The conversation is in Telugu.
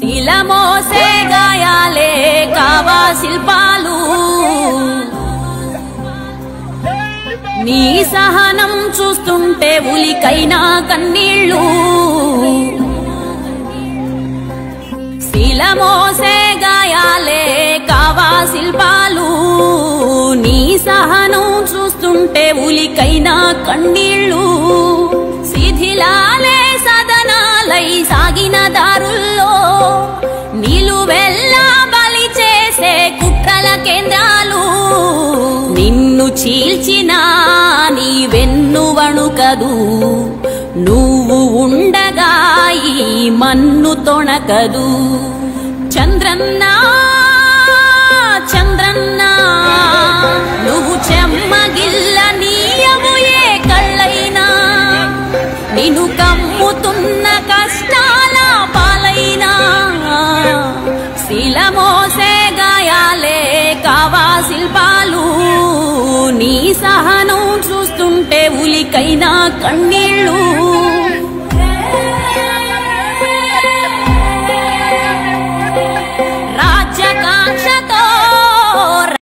శిలమోసే గాయాలే కావా శిల్పాలు నీ సహనం చూస్తుంటే ఉలికైనా కన్నీళ్ళు శిలమోసే గాయాలే కావా శిల్పాలు నీ సహనం చూస్తుంటే ఉలికైనా కన్నీళ్ళు శిథిలాలే సదనాలై సాగిన దారుల్లో నిలువెల్లా బలి చేసే కుట్రల కేంద్రాలు నిన్ను చీల్చిన నీ వెన్ను వణుకదు నువ్వు ఉండగా ఈ మన్ను తొణకదు చంద్రన్న చంద్రన్న నువ్వు చెమ్మగిల్ల నీయము ఏ కళ్ళైనా నిన్ను కమ్ముతున్న కష్టాల పాలైనా శిలమోసే గాయాలే కావా శిల్పాలు నీ సహనం చూస్తుంటే ఉలికైనా కన్నీళ్ళు